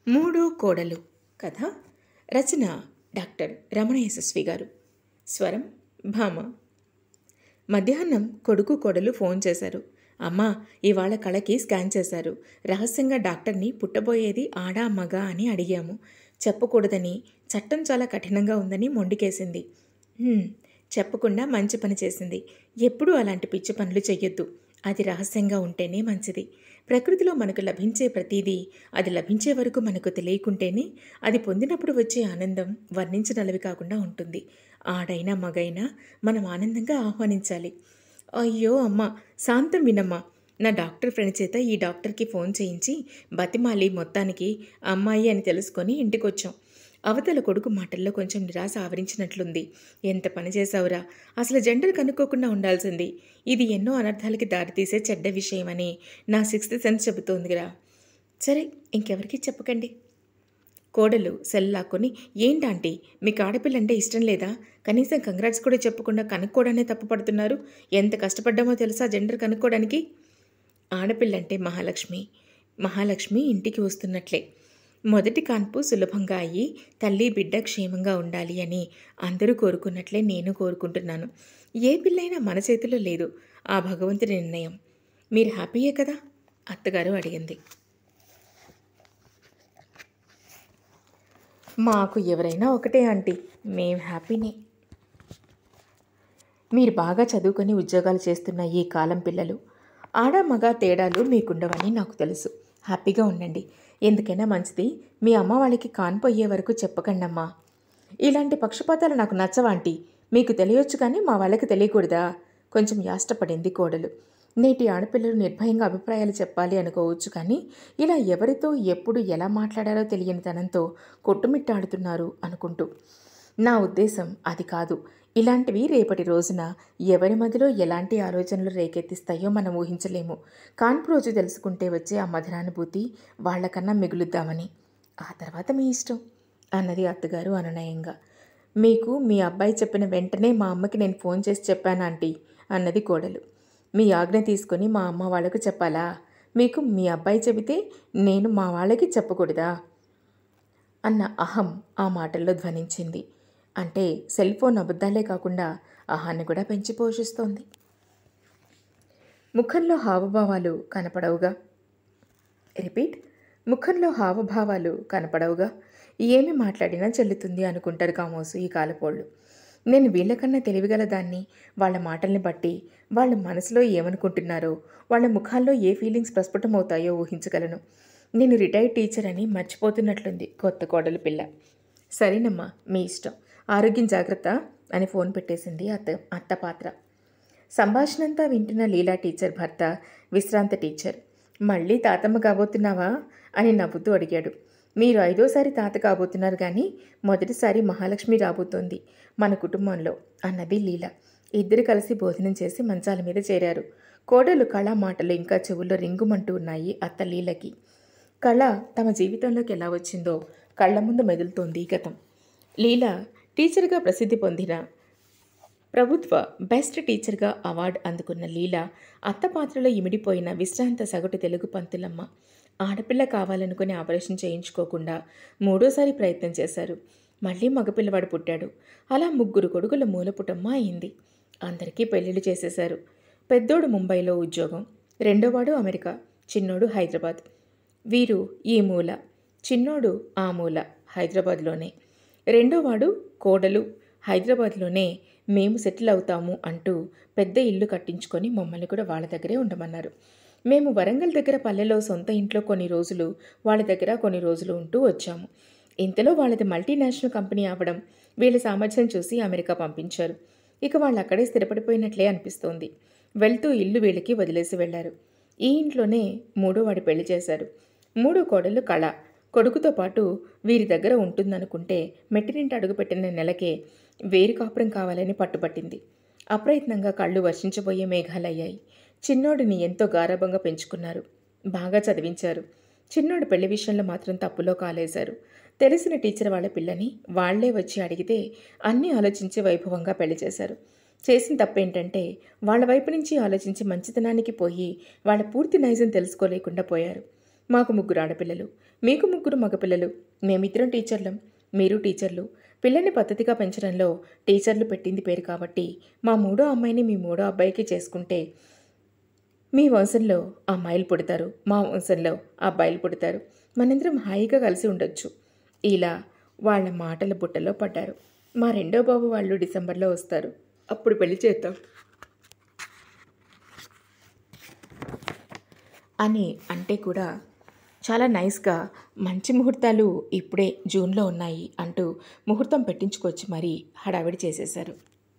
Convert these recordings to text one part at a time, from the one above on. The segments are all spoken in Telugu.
మూడో కోడలు కథ రచన డాక్టర్ రమణ యశస్వి గారు స్వరం భామ మధ్యాహ్నం కొడుకు కోడలు ఫోన్ చేశారు అమ్మా ఇవాళ కళకి స్కాన్ చేశారు రహస్యంగా డాక్టర్ని పుట్టబోయేది ఆడా మగ అని అడిగాము చెప్పకూడదని చట్టం చాలా కఠినంగా ఉందని మొండికేసింది "హ్మ్, చెప్పకుండా మంచి పని చేసింది ఎప్పుడూ అలాంటి పిచ్చి పనులు చెయ్యొద్దు అది రహస్యంగా ఉంటేనే మంచిది ప్రకృతిలో మనకు లభించే ప్రతిదీ అది లభించే వరకు మనకు తెలియకుంటేనే అది పొందినప్పుడు వచ్చే ఆనందం వర్ణించనలవి కాకుండా ఉంటుంది ఆడైనా మగైనా మనం ఆనందంగా ఆహ్వానించాలి అయ్యో అమ్మ శాంతం వినమ్మా నా డాక్టర్ ఫ్రెండ్ చేత ఈ డాక్టర్కి ఫోన్ చేయించి బతిమాలి మొత్తానికి అమ్మాయి అని తెలుసుకొని ఇంటికొచ్చాం అవతల కొడుకు మాటల్లో కొంచెం నిరాశ ఆవరించినట్లుంది ఎంత పని చేశావురా అసలు జెండర్ కనుక్కోకుండా ఉండాల్సింది ఇది ఎన్నో అనర్థాలకి దారితీసే చెడ్డ విషయమని నా సిక్స్త్ సెన్స్ చెబుతోందిరా సరే ఇంకెవరికి చెప్పకండి కోడలు సెల్ లాక్కొని ఏంటంటీ మీకు ఆడపిల్లంటే ఇష్టం లేదా కనీసం కంగ్రాట్స్ కూడా చెప్పకుండా కనుక్కోవడానే తప్పుపడుతున్నారు ఎంత కష్టపడ్డామో తెలుసా జెండర్ కనుక్కోవడానికి ఆడపిల్లంటే మహాలక్ష్మి మహాలక్ష్మి ఇంటికి వస్తున్నట్లే మొదటి కాన్పు సులభంగా అయ్యి తల్లి బిడ్డ క్షేమంగా ఉండాలి అని అందరూ కోరుకున్నట్లే నేను కోరుకుంటున్నాను ఏ పిల్లైనా మన చేతిలో లేదు ఆ భగవంతుడి నిర్ణయం మీరు హ్యాపీయే కదా అత్తగారు అడిగింది మాకు ఎవరైనా ఒకటే ఆంటీ మేం హ్యాపీనే మీరు బాగా చదువుకొని ఉద్యోగాలు చేస్తున్న ఈ కాలం పిల్లలు ఆడ మగ తేడాలు మీకుండవని నాకు తెలుసు హ్యాపీగా ఉండండి ఎందుకైనా మంచిది మీ అమ్మ వాళ్ళకి కాన్పోయే వరకు చెప్పకండమ్మా ఇలాంటి పక్షపాతాలు నాకు నచ్చవాంటి మీకు తెలియొచ్చు కానీ మా వాళ్ళకి తెలియకూడదా కొంచెం యాష్టపడింది కోడలు నేటి ఆడపిల్లలు నిర్భయంగా అభిప్రాయాలు చెప్పాలి అనుకోవచ్చు కానీ ఇలా ఎవరితో ఎప్పుడు ఎలా మాట్లాడారో తెలియని తనంతో కొట్టుమిట్టాడుతున్నారు అనుకుంటూ నా ఉద్దేశం అది కాదు ఇలాంటివి రేపటి రోజున ఎవరి మధ్యలో ఎలాంటి ఆలోచనలు రేకెత్తిస్తాయో మనం ఊహించలేము కాన్పు రోజు తెలుసుకుంటే వచ్చే ఆ మధురానుభూతి వాళ్ళకన్నా మిగులుద్దామని ఆ తర్వాత మీ ఇష్టం అన్నది అత్తగారు అనునయంగా మీకు మీ అబ్బాయి చెప్పిన వెంటనే మా అమ్మకి నేను ఫోన్ చేసి చెప్పాను ఆంటీ అన్నది కోడలు మీ ఆజ్ఞ తీసుకొని మా అమ్మ వాళ్ళకు చెప్పాలా మీకు మీ అబ్బాయి చెబితే నేను మా వాళ్ళకి చెప్పకూడదా అన్న అహం ఆ మాటల్లో ధ్వనించింది అంటే సెల్ ఫోన్ అబద్ధాలే కాకుండా అహాన్ని కూడా పెంచి పోషిస్తోంది ముఖంలో హావభావాలు కనపడవుగా రిపీట్ ముఖంలో హావభావాలు కనపడవుగా ఏమి మాట్లాడినా చెల్లుతుంది అనుకుంటారు కామోసు ఈ కాలపోళ్ళు నేను వీళ్ళకన్నా తెలివిగల దాన్ని వాళ్ళ మాటల్ని బట్టి వాళ్ళ మనసులో ఏమనుకుంటున్నారో వాళ్ళ ముఖాల్లో ఏ ఫీలింగ్స్ ప్రస్ఫుటమవుతాయో ఊహించగలను నేను రిటైర్డ్ టీచర్ అని మర్చిపోతున్నట్లుంది కొత్త కోడలు పిల్ల సరేనమ్మా మీ ఇష్టం ఆరోగ్యం జాగ్రత్త అని ఫోన్ పెట్టేసింది అత్త అత్త పాత్ర సంభాషణంతా వింటున్న లీలా టీచర్ భర్త విశ్రాంత టీచర్ మళ్ళీ తాతమ్మ కాబోతున్నావా అని నవ్వుతూ అడిగాడు మీరు ఐదోసారి తాత కాబోతున్నారు కానీ మొదటిసారి మహాలక్ష్మి రాబోతోంది మన కుటుంబంలో అన్నది లీల ఇద్దరు కలిసి భోజనం చేసి మంచాల మీద చేరారు కోడలు కళ మాటలు ఇంకా చెవుల్లో రింగుమంటూ ఉన్నాయి అత్త లీలకి కళ తమ జీవితంలోకి ఎలా వచ్చిందో కళ్ళ ముందు మెదులుతోంది గతం లీల టీచర్గా ప్రసిద్ధి పొందిన ప్రభుత్వ బెస్ట్ టీచర్గా అవార్డు అందుకున్న లీల అత్త పాత్రలో ఇమిడిపోయిన విశ్రాంత సగటు తెలుగు పంతులమ్మ ఆడపిల్ల కావాలనుకుని ఆపరేషన్ చేయించుకోకుండా మూడోసారి ప్రయత్నం చేశారు మళ్ళీ మగపిల్లవాడు పుట్టాడు అలా ముగ్గురు కొడుకుల మూలపుటమ్మ అయింది అందరికీ పెళ్లిళ్ళు చేసేశారు పెద్దోడు ముంబైలో ఉద్యోగం రెండోవాడు అమెరికా చిన్నోడు హైదరాబాద్ వీరు ఈ మూల చిన్నోడు ఆ మూల హైదరాబాద్లోనే రెండోవాడు కోడలు హైదరాబాద్లోనే మేము సెటిల్ అవుతాము అంటూ పెద్ద ఇల్లు కట్టించుకొని మమ్మల్ని కూడా వాళ్ళ దగ్గరే ఉండమన్నారు మేము వరంగల్ దగ్గర పల్లెలో సొంత ఇంట్లో కొన్ని రోజులు వాళ్ళ దగ్గర కొన్ని రోజులు ఉంటూ వచ్చాము ఇంతలో వాళ్ళది మల్టీనేషనల్ కంపెనీ అవ్వడం వీళ్ళ సామర్థ్యం చూసి అమెరికా పంపించారు ఇక వాళ్ళు అక్కడే స్థిరపడిపోయినట్లే అనిపిస్తోంది వెళ్తూ ఇల్లు వీళ్ళకి వదిలేసి వెళ్లారు ఈ ఇంట్లోనే మూడో వాడి పెళ్లి చేశారు మూడో కోడలు కళ కొడుకుతో పాటు వీరి దగ్గర ఉంటుందనుకుంటే మెట్టినింటి అడుగుపెట్టిన నెలకే వేరు కాపురం కావాలని పట్టుపట్టింది అప్రయత్నంగా కళ్ళు వర్షించబోయే మేఘాలయ్యాయి చిన్నోడిని ఎంతో గారాభంగా పెంచుకున్నారు బాగా చదివించారు చిన్నోడు పెళ్లి విషయంలో మాత్రం తప్పులో కాలేశారు తెలిసిన టీచర్ వాళ్ళ పిల్లని వాళ్లే వచ్చి అడిగితే అన్నీ ఆలోచించి వైభవంగా పెళ్లి చేశారు చేసిన తప్పేంటంటే వాళ్ళ వైపు నుంచి ఆలోచించి మంచితనానికి పోయి వాళ్ళ పూర్తి నైజం తెలుసుకోలేకుండా పోయారు మాకు ముగ్గురు ఆడపిల్లలు మీకు ముగ్గురు మగపిల్లలు మేమిద్దరం టీచర్లం మీరు టీచర్లు పిల్లల్ని పద్ధతిగా పెంచడంలో టీచర్లు పెట్టింది పేరు కాబట్టి మా మూడో అమ్మాయిని మీ మూడో అబ్బాయికి చేసుకుంటే మీ వంశంలో అమ్మాయిలు పుడతారు మా వంశంలో అబ్బాయిలు పుడతారు మనందరం హాయిగా కలిసి ఉండొచ్చు ఇలా వాళ్ళ మాటల బుట్టలో పడ్డారు మా రెండో బాబు వాళ్ళు డిసెంబర్లో వస్తారు అప్పుడు పెళ్లి చేద్దాం అని అంటే కూడా చాలా నైస్గా మంచి ముహూర్తాలు ఇప్పుడే జూన్లో ఉన్నాయి అంటూ ముహూర్తం పెట్టించుకొచ్చి మరీ హడావిడి చేసేశారు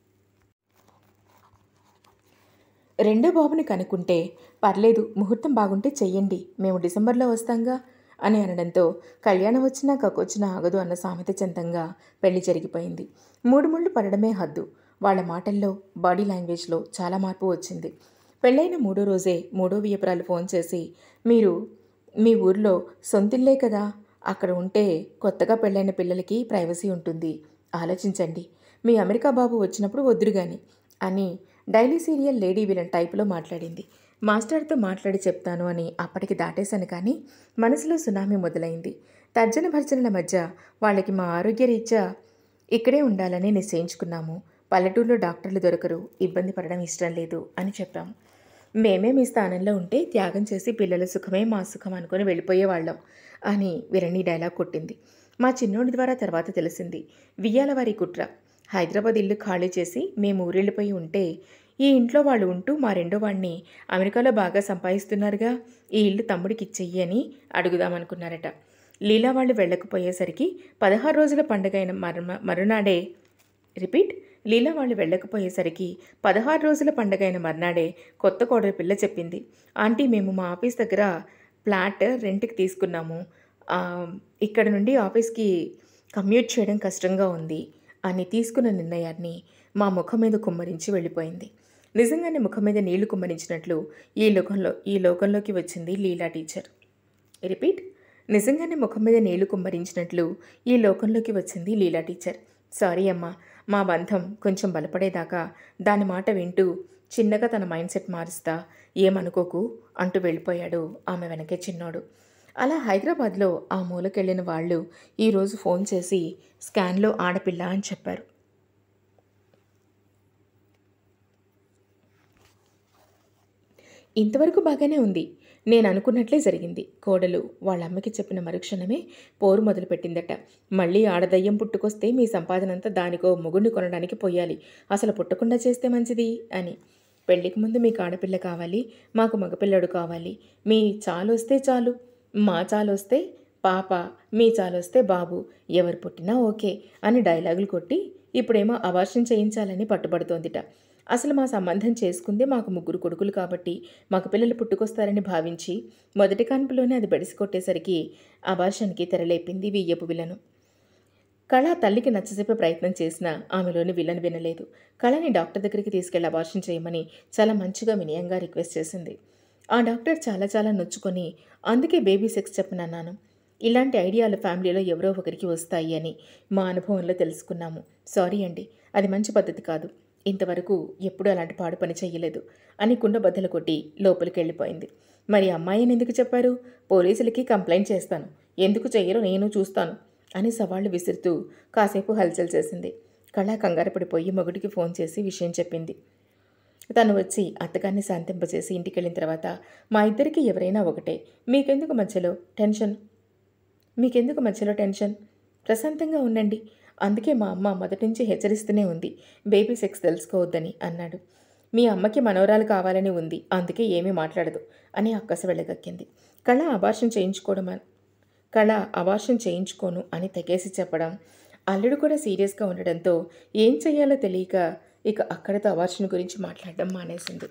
రెండో బాబుని కనుక్కుంటే పర్లేదు ముహూర్తం బాగుంటే చెయ్యండి మేము డిసెంబర్లో వస్తాంగా అని అనడంతో కళ్యాణం వచ్చినా కక్కొచ్చినా ఆగదు అన్న సామెత చెంతంగా పెళ్లి జరిగిపోయింది మూడు ముళ్ళు పడడమే హద్దు వాళ్ళ మాటల్లో బాడీ లాంగ్వేజ్లో చాలా మార్పు వచ్చింది పెళ్ళైన మూడో రోజే మూడో వియపరాలు ఫోన్ చేసి మీరు మీ ఊర్లో సొంతిల్లే కదా అక్కడ ఉంటే కొత్తగా పెళ్ళైన పిల్లలకి ప్రైవసీ ఉంటుంది ఆలోచించండి మీ అమెరికా బాబు వచ్చినప్పుడు వద్దురు గాని అని డైలీ సీరియల్ లేడీ విలన్ టైపులో మాట్లాడింది మాస్టర్తో మాట్లాడి చెప్తాను అని అప్పటికి దాటేశాను కానీ మనసులో సునామీ మొదలైంది తర్జన భర్జనల మధ్య వాళ్ళకి మా ఆరోగ్య రీత్యా ఇక్కడే ఉండాలని నిశ్చయించుకున్నాము పల్లెటూరులో డాక్టర్లు దొరకరు ఇబ్బంది పడడం ఇష్టం లేదు అని చెప్పాం మేమే మీ స్థానంలో ఉంటే త్యాగం చేసి పిల్లల సుఖమే మా సుఖం అనుకుని వెళ్ళిపోయేవాళ్ళం అని విరణి డైలాగ్ కొట్టింది మా చిన్నోడి ద్వారా తర్వాత తెలిసింది వియ్యాల వారి కుట్ర హైదరాబాద్ ఇల్లు ఖాళీ చేసి మేము ఊరెళ్ళిపోయి ఉంటే ఈ ఇంట్లో వాళ్ళు ఉంటూ మా రెండో వాడిని అమెరికాలో బాగా సంపాదిస్తున్నారుగా ఈ ఇల్లు తమ్ముడికి ఇచ్చెయ్యి అని అడుగుదామనుకున్నారట లీలా వాళ్ళు వెళ్ళకపోయేసరికి పదహారు రోజుల పండుగైన మరు మరునాడే రిపీట్ లీలా వాళ్ళు వెళ్ళకపోయేసరికి పదహారు రోజుల పండగైన మర్నాడే కొత్త కోడలి పిల్ల చెప్పింది ఆంటీ మేము మా ఆఫీస్ దగ్గర ఫ్లాట్ రెంట్కి తీసుకున్నాము ఆ, ఇక్కడ నుండి ఆఫీస్కి కమ్యూట్ చేయడం కష్టంగా ఉంది అని తీసుకున్న నిర్ణయాన్ని మా ముఖం మీద కుమ్మరించి వెళ్ళిపోయింది నిజంగానే ముఖం మీద నీళ్లు కుమ్మరించినట్లు ఈ లోకంలో ఈ లోకంలోకి వచ్చింది లీలా టీచర్ రిపీట్ నిజంగానే ముఖం మీద నీళ్లు కుమ్మరించినట్లు ఈ లోకంలోకి వచ్చింది లీలా టీచర్ సారీ అమ్మా మా బంధం కొంచెం బలపడేదాకా దాని మాట వింటూ చిన్నగా తన మైండ్ సెట్ మారుస్తా ఏమనుకోకు అంటూ వెళ్ళిపోయాడు ఆమె వెనకే చిన్నోడు అలా హైదరాబాద్లో ఆ మూలకెళ్ళిన వాళ్ళు ఈరోజు ఫోన్ చేసి స్కాన్లో ఆడపిల్ల అని చెప్పారు ఇంతవరకు బాగానే ఉంది నేను అనుకున్నట్లే జరిగింది కోడలు వాళ్ళ అమ్మకి చెప్పిన మరుక్షణమే పోరు మొదలుపెట్టిందట మళ్ళీ ఆడదయ్యం పుట్టుకొస్తే మీ సంపాదనంతా దానికో మొగుడిని కొనడానికి పోయాలి అసలు పుట్టకుండా చేస్తే మంచిది అని పెళ్లికి ముందు మీకు ఆడపిల్ల కావాలి మాకు మగపిల్లడు కావాలి మీ చాలు వస్తే చాలు మా చాలు వస్తే పాప మీ చాలు వస్తే బాబు ఎవరు పుట్టినా ఓకే అని డైలాగులు కొట్టి ఇప్పుడేమో అవార్షం చేయించాలని పట్టుబడుతోందిట అసలు మా సంబంధం చేసుకుందే మాకు ముగ్గురు కొడుకులు కాబట్టి మాకు పిల్లలు పుట్టుకొస్తారని భావించి మొదటి కాన్పులోనే అది బెడిసి కొట్టేసరికి అబార్షన్కి తెరలేపింది వియ్యపు విలను కళ తల్లికి నచ్చజెప్పే ప్రయత్నం చేసినా ఆమెలోని విలన్ వినలేదు కళని డాక్టర్ దగ్గరికి తీసుకెళ్లి అబార్షన్ చేయమని చాలా మంచిగా వినయంగా రిక్వెస్ట్ చేసింది ఆ డాక్టర్ చాలా చాలా నొచ్చుకొని అందుకే బేబీ సెక్స్ చెప్పనన్నాను ఇలాంటి ఐడియాలు ఫ్యామిలీలో ఎవరో ఒకరికి వస్తాయి అని మా అనుభవంలో తెలుసుకున్నాము సారీ అండి అది మంచి పద్ధతి కాదు ఇంతవరకు ఎప్పుడూ అలాంటి పాడు పని చెయ్యలేదు అని కుండ బద్దలు కొట్టి లోపలికి వెళ్ళిపోయింది మరి అమ్మాయిని ఎందుకు చెప్పారు పోలీసులకి కంప్లైంట్ చేస్తాను ఎందుకు చెయ్యరో నేను చూస్తాను అని సవాళ్లు విసురుతూ కాసేపు హల్చల్ చేసింది కళ కంగారు పడిపోయి మొగుడికి ఫోన్ చేసి విషయం చెప్పింది తను వచ్చి అత్తగారిని శాంతింపచేసి ఇంటికి వెళ్ళిన తర్వాత మా ఇద్దరికి ఎవరైనా ఒకటే మీకెందుకు మధ్యలో టెన్షన్ మీకెందుకు మధ్యలో టెన్షన్ ప్రశాంతంగా ఉండండి అందుకే మా అమ్మ మొదటి నుంచి హెచ్చరిస్తూనే ఉంది బేబీ సెక్స్ తెలుసుకోవద్దని అన్నాడు మీ అమ్మకి మనోరాలు కావాలని ఉంది అందుకే ఏమీ మాట్లాడదు అని అక్కస వెళ్ళగక్కింది కళ అబార్షన్ చేయించుకోవడం అన్- కళ అబార్షన్ చేయించుకోను అని తెగేసి చెప్పడం అల్లుడు కూడా సీరియస్గా ఉండడంతో ఏం చెయ్యాలో తెలియక ఇక అక్కడితో అబార్షన్ గురించి మాట్లాడడం మానేసింది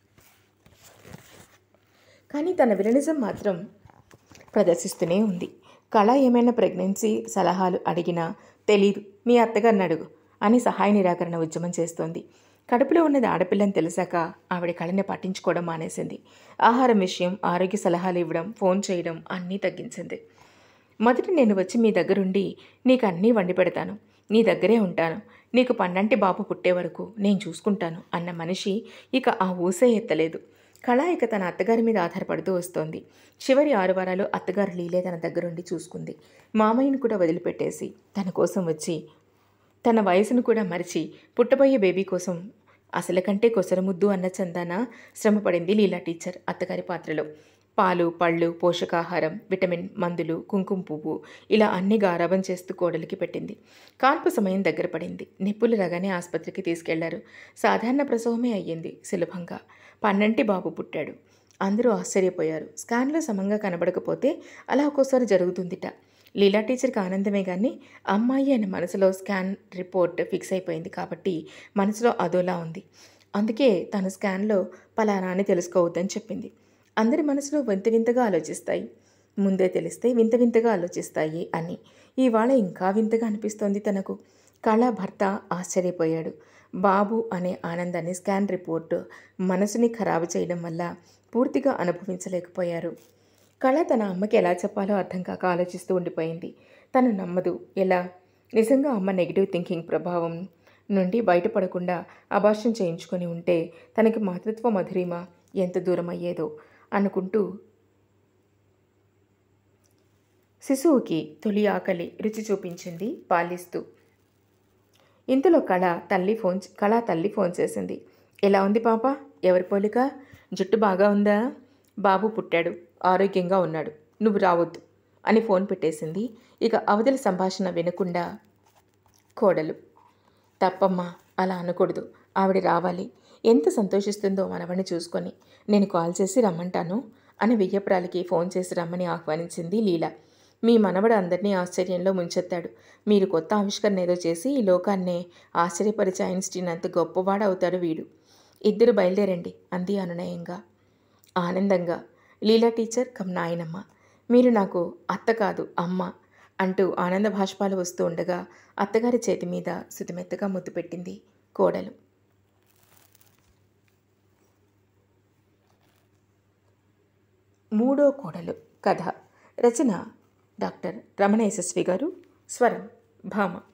కానీ తన విలనిజం మాత్రం ప్రదర్శిస్తూనే ఉంది కళ ఏమైనా ప్రెగ్నెన్సీ సలహాలు అడిగినా తెలీదు మీ అత్తగారిని అడుగు అని సహాయ నిరాకరణ ఉద్యమం చేస్తోంది కడుపులో ఉన్నది ఆడపిల్లని తెలిసాక ఆవిడ కళని పట్టించుకోవడం మానేసింది ఆహారం విషయం ఆరోగ్య సలహాలు ఇవ్వడం ఫోన్ చేయడం అన్నీ తగ్గించింది మొదట నేను వచ్చి మీ దగ్గరుండి నీకు అన్నీ వండి పెడతాను నీ దగ్గరే ఉంటాను నీకు పన్నంటి బాబు పుట్టే వరకు నేను చూసుకుంటాను అన్న మనిషి ఇక ఆ ఊసే ఎత్తలేదు కళ ఇక తన అత్తగారి మీద ఆధారపడుతూ వస్తోంది చివరి ఆరు వారాలు అత్తగారు లీలే తన దగ్గరుండి చూసుకుంది మామయ్యను కూడా వదిలిపెట్టేసి తన కోసం వచ్చి తన వయసును కూడా మరిచి పుట్టబోయే బేబీ కోసం అసలు కంటే కొసరముద్దు అన్న చందాన శ్రమపడింది లీలా టీచర్ అత్తగారి పాత్రలో పాలు పళ్ళు పోషకాహారం విటమిన్ మందులు కుంకుమ పువ్వు ఇలా అన్ని గారాబం చేస్తూ కోడలికి పెట్టింది కాన్పు సమయం దగ్గర పడింది నిప్పులు రాగానే ఆసుపత్రికి తీసుకెళ్లారు సాధారణ ప్రసవమే అయ్యింది సులభంగా పన్నంటి బాబు పుట్టాడు అందరూ ఆశ్చర్యపోయారు స్కాన్లో సమంగా కనబడకపోతే అలా ఒక్కోసారి జరుగుతుందిట లీలా టీచర్కి ఆనందమే కానీ అమ్మాయి అనే మనసులో స్కాన్ రిపోర్ట్ ఫిక్స్ అయిపోయింది కాబట్టి మనసులో అదోలా ఉంది అందుకే తను స్కాన్లో పలానా అని తెలుసుకోవద్దని చెప్పింది అందరి మనసులో వింత వింతగా ఆలోచిస్తాయి ముందే తెలిస్తే వింత వింతగా ఆలోచిస్తాయి అని ఇవాళ ఇంకా వింతగా అనిపిస్తోంది తనకు కళ భర్త ఆశ్చర్యపోయాడు బాబు అనే ఆనందాన్ని స్కాన్ రిపోర్టు మనసుని ఖరాబు చేయడం వల్ల పూర్తిగా అనుభవించలేకపోయారు కళ తన అమ్మకి ఎలా చెప్పాలో అర్థం కాక ఆలోచిస్తూ ఉండిపోయింది తను నమ్మదు ఎలా నిజంగా అమ్మ నెగిటివ్ థింకింగ్ ప్రభావం నుండి బయటపడకుండా అభాషం చేయించుకొని ఉంటే తనకి మాతృత్వ మధురిమ ఎంత దూరం అయ్యేదో అనుకుంటూ శిశువుకి తొలి ఆకలి రుచి చూపించింది పాలిస్తూ ఇంతలో కళ తల్లి ఫోన్ కళ తల్లి ఫోన్ చేసింది ఎలా ఉంది పాప ఎవరి పోలిక జుట్టు బాగా ఉందా బాబు పుట్టాడు ఆరోగ్యంగా ఉన్నాడు నువ్వు రావద్దు అని ఫోన్ పెట్టేసింది ఇక అవతలి సంభాషణ వినకుండా కోడలు తప్పమ్మా అలా అనకూడదు ఆవిడ రావాలి ఎంత సంతోషిస్తుందో మనవని చూసుకొని నేను కాల్ చేసి రమ్మంటాను అని వెయ్యప్రాలకి ఫోన్ చేసి రమ్మని ఆహ్వానించింది లీల మీ మనవడు అందరినీ ఆశ్చర్యంలో ముంచెత్తాడు మీరు కొత్త ఆవిష్కరణ ఏదో చేసి ఈ లోకాన్నే ఆశ్చర్యపరిచే ఐన్స్టీన్ అంత గొప్పవాడు అవుతాడు వీడు ఇద్దరు బయలుదేరండి అంది అనునయంగా ఆనందంగా లీలా టీచర్ కమ్ నాయనమ్మ మీరు నాకు అత్త కాదు అమ్మ అంటూ ఆనంద భాష్పాలు వస్తూ ఉండగా అత్తగారి చేతి మీద సుతిమెత్తగా ముద్దు పెట్టింది కోడలు మూడో కోడలు కథ రచన డాక్టర్ రమణ యశస్వి గారు స్వరం భామ